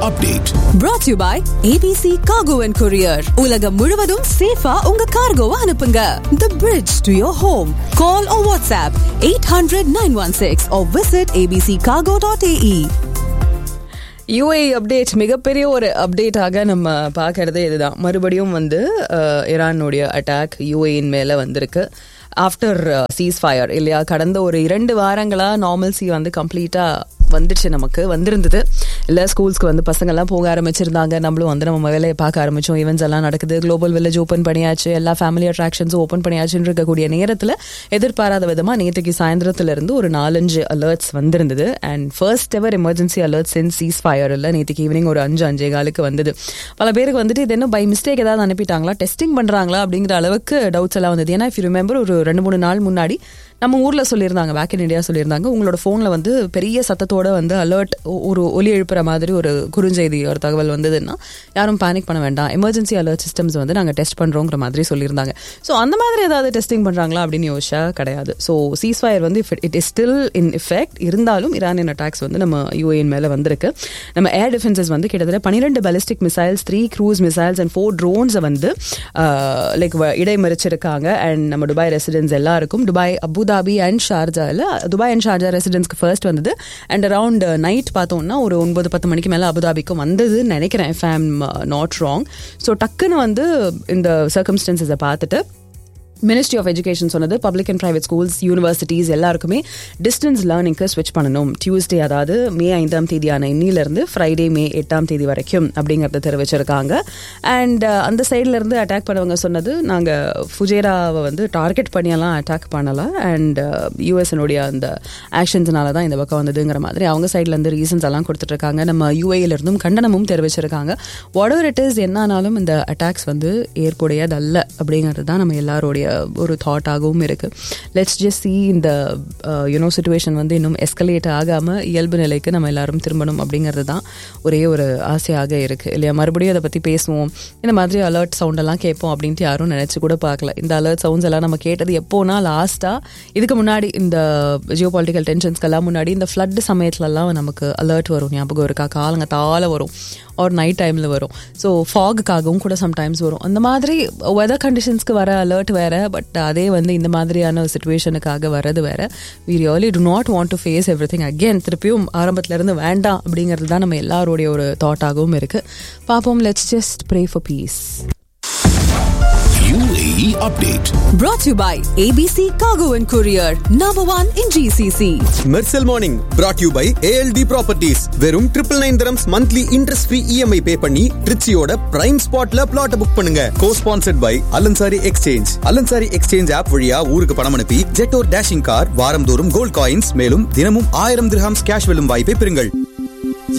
update. brought to you by ABC Cargo and Courier. உலகம் முழுவதும் சேஃபா உங்க கார்கோவை அனுப்புங்க. The bridge to your home. Call or WhatsApp 800-916 or visit abccargo.ae. UAE update மிகப்பெரிய ஒரு அப்டேட்டாக நம்ம பார்க்கறதே இதுதான் மறுபடியும் வந்து அஹ், ஈரானுடைய அட்டாக் யூஏயின் மேலே வந்திருக்கு ஆஃப்டர் சீஸ் ஃபயர் இல்லையா கடந்த ஒரு இரண்டு வாரங்களாக நார்மல்சி வந்து கம்ப்ளீட்டாக வந்துடுச்சு நமக்கு வந்திருந்தது இல்லை ஸ்கூல்ஸ்க்கு வந்து பசங்கள்லாம் போக ஆரம்பிச்சிருந்தாங்க நம்மளும் வந்து நம்ம வேலையை பார்க்க ஆரம்பிச்சோம் ஈவெண்ட்ஸ் எல்லாம் நடக்குது குளோபல் வில்லேஜ் ஓப்பன் பண்ணியாச்சு எல்லா ஃபேமிலி அட்ராக்ஷன்ஸும் ஓப்பன் பண்ணியாச்சுன்னு இருக்கக்கூடிய நேரத்தில் எதிர்பாராத விதமாக நேற்றுக்கு சாயந்தரத்துல இருந்து ஒரு நாலஞ்சு அலர்ட்ஸ் வந்திருந்தது and first ever emergency alerts in ceasefire இல்லை நேற்றுக்கு ஈவினிங் ஒரு அஞ்சு அஞ்சே காலுக்கு வந்தது பல பேருக்கு வந்துட்டு இது என்ன பை மிஸ்டேக் ஏதாவது அனுப்பிட்டாங்களா டெஸ்டிங் பண்றாங்களா அப்படிங்கிற அளவுக்கு டவுட்ஸ் எல்லாம் வந்தது ஏன்னா இஃப் ரிமெம்பர் ஒரு ரெண்டு மூணு நாள் முன்னாடி நம்ம ஊர்ல சொல்லியிருந்தாங்க பேக் இன் இந்தியா சொல்லியிருந்தாங்க உங்களோட போன்ல வந்து பெரிய சத்தத்தோட வந்து அலர்ட் ஒரு ஒலி எழுப்புற மாதிரி ஒரு குறுஞ்செய்தி ஒரு தகவல் வந்ததுன்னா யாரும் பேனிக் பண்ண வேண்டாம் எமர்ஜென்சி அலர்ட் சிஸ்டம்ஸ் வந்து நாங்கள் டெஸ்ட் பண்றோங்கிற மாதிரி சொல்லியிருந்தாங்க ஸோ அந்த மாதிரி ஏதாவது டெஸ்டிங் பண்றாங்களா அப்படின்னு யோசிச்சா கிடையாது ஸோ சீஸ் ஃபயர் வந்து it is still in effect இருந்தாலும் ஈரானியன் அட்டாக்ஸ் வந்து நம்ம யூஏஎன் மேல வந்திருக்கு நம்ம ஏர் டிஃபென்சஸ் வந்து கிட்டத்தட்ட பன்னிரெண்டு ballistic missiles three cruise missiles and four ட்ரோன்ஸை வந்து லைக் இடைமறிச்சிருக்காங்க அண்ட் நம்ம துபாய் ரெசிடென்ட்ஸ் எல்லாருக்கும் துபாய் அபுதாபி அண்ட் ஷார்ஜாவில் துபாய் அண்ட் ஷார்ஜா ரெசிடென்ட்ஸ்க்கு ஃபர்ஸ்ட் வந்தது அண்ட் அரவுண்ட் நைட் பார்த்தோம்னா ஒரு ஒன்பது பத்து மணிக்கு மேலே அபுதாபிக்கும் வந்ததுன்னு நினைக்கிறேன் if I'm not wrong so டக்குன்னு வந்து இந்த சர்க்கம்ஸ்டன்சஸை பார்த்துட்டு மினிஸ்ட்ரி ஆஃப் எஜுகேஷன் சொன்னது public and private schools universities எல்லாருக்குமே டிஸ்டன்ஸ் லேர்னிங்க்கு ஸ்விட்ச் பண்ணணும் டியூஸ்டே அதாவது மே ஐந்தாம் தேதியான இன்னிலிருந்து ஃப்ரைடே மே எட்டாம் தேதி வரைக்கும் அப்படிங்கறத தெரிவிச்சிருக்காங்க அண்ட் அந்த சைட்ல இருந்து அட்டாக் பண்ணவங்க சொன்னது நாங்கள் ஃபுஜேராவை வந்து டார்கெட் பண்ணியெல்லாம் அட்டாக் பண்ணல அண்ட் யூஎஸ்னுடைய அந்த ஆக்ஷன்ஸ்னால தான் இந்த பக்கம் வந்ததுங்கிற மாதிரி அவங்க சைட்ல இருந்து ரீசன்ஸ் எல்லாம் கொடுத்துட்டு இருக்காங்க நம்ம யூஏல இருந்தும் கண்டனமும் தெரிவிச்சிருக்காங்க வாட் இட் இஸ் என்னானாலும் இந்த அட்டாக்ஸ் வந்து ஏற்புடையதல்ல அப்படிங்கிறது தான் நம்ம எல்லாருடைய ஒரு தாட்டாகவும் இருக்கு லெட்ஸ் ஜஸ்ட் சி இந்த யூனோ சுச்சுவேஷன் வந்து இன்னும் எஸ்கலேட் ஆகாம இயல்பு நிலைக்கு நம்ம எல்லாரும் திரும்பணும் அப்படிங்கிறது தான் ஒரே ஒரு ஆசையாக இருக்கு இல்லையா மறுபடியும் அதை பத்தி பேசுவோம் இந்த மாதிரி அலர்ட் சவுண்ட் எல்லாம் கேட்போம் அப்படின்ட்டு யாரும் நினைச்சு கூட பார்க்கல இந்த அலர்ட் சவுண்ட்ஸ் எல்லாம் நம்ம கேட்டது எப்போனா லாஸ்டா இதுக்கு முன்னாடி இந்த ஜியோ பொலிட்டிக்கல் டென்ஷன்ஸ்க்கெல்லாம் முன்னாடி இந்த ஃப்ளட் சமயத்துலலாம் நமக்கு அலர்ட் வரும் ஞாபகம் இருக்கா காலங்க தாழ வரும் ஒரு நைட் டைமில் வரும் ஸோ ஃபாகுக்காகவும் கூட சம்டைம்ஸ் வரும் அந்த மாதிரி வெதர் கண்டிஷன்ஸ்க்கு வர அலர்ட் வேற பட் அதே வந்து இந்த மாதிரியான சுச்சுவேஷனுக்காக வர்றது வேற we really do not want to face everything again திருப்பியும் ஆரம்பத்துல இருந்து வேண்டாம் அப்படிங்கிறது தான் நம்ம எல்லாருடைய ஒரு தாட்டாகவும் இருக்கு பார்ப்போம் let's just pray for peace UAE update. Brought to you by ABC Cargo and Courier. Number one in GCC. Mersal morning brought you by ALT properties வெறும் triple nine terms monthly interest free EMI pay பண்ணி ட்ரிச்சியோட prime ஸ்பாட்ல flat book பண்ணுங்க co sponsored by Al Ansari exchange Al Ansari exchange app வழியா ஊருக்கு பணம் அனுப்பி Jetour dashing car வாரந்தோறும் கோல்ட் காயின்ஸ் மேலும் தினமும் ஆயிரம் திரஹாம்ஸ் கேஷ் வெல்லும் வாய்ப்பை பெறுங்கள்